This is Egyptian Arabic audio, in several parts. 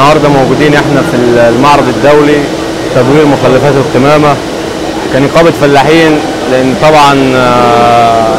النهارده موجودين احنا في المعرض الدولي تدوير مخلفات القمامه كنقابه فلاحين لان طبعا آه،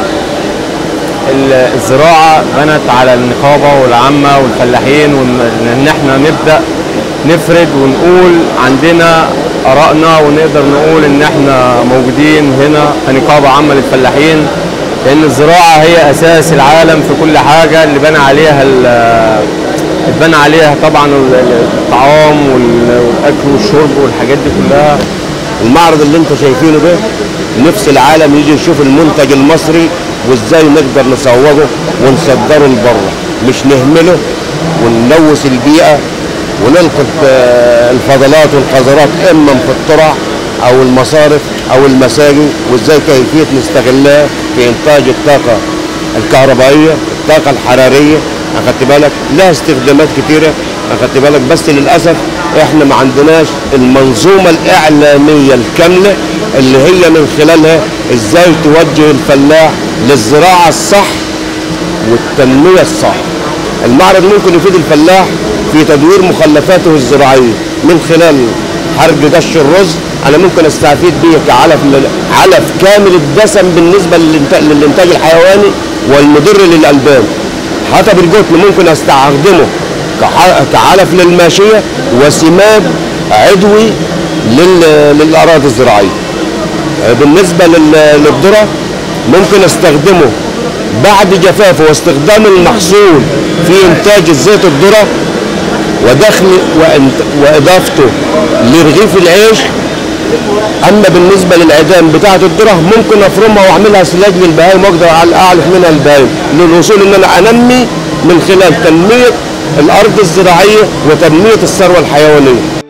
ال- الزراعه بنت على النقابه والعامه والفلاحين وان إن احنا نبدا نفرد ونقول عندنا ارائنا ونقدر نقول ان احنا موجودين هنا كنقابه عامه للفلاحين لان الزراعه هي اساس العالم في كل حاجه اللي بنى عليها ال- اتبنى عليها طبعا ال- ال- الطعام وال- والاكل والشرب والحاجات دي كلها المعرض اللي انتوا شايفينه ده نفس العالم يجي يشوف المنتج المصري وازاي نقدر نسوقه ونصدره لبره مش نهمله ونلوث البيئه ونلقط آه، الفضلات والقذرات اما في الترع او المصارف او المساجد وازاي كيفيه نستغلها في انتاج الطاقه الكهربائيه الطاقه الحراريه اخدت بالك لها استخدامات كتيره اخدت بالك بس للاسف احنا ما عندناش المنظومه الاعلاميه الكامله اللي هي من خلالها ازاي توجه الفلاح للزراعه الصح والتنميه الصح المعرض ممكن يفيد الفلاح في تدوير مخلفاته الزراعيه من خلال حرق قش الرز انا ممكن استفيد بيه كعلف علف كامل الدسم بالنسبه للإنتاج, للانتاج الحيواني والمضر للالبان حطب القطن ممكن استخدمه كح- كعلف للماشيه وسماد عضوي لل- للاراضي الزراعيه بالنسبه لل- للذره ممكن استخدمه بعد جفافه واستخدام المحصول في انتاج الزيت الذره ودخل وإنت- واضافته لرغيف العيش اما بالنسبه للعيدان بتاعه الذره ممكن افرمها واعملها سلاج للبهايم واقدر أعل- اعلف منها البهايم للوصول ان انا انمي من خلال تنميه الارض الزراعيه وتنميه الثروه الحيوانيه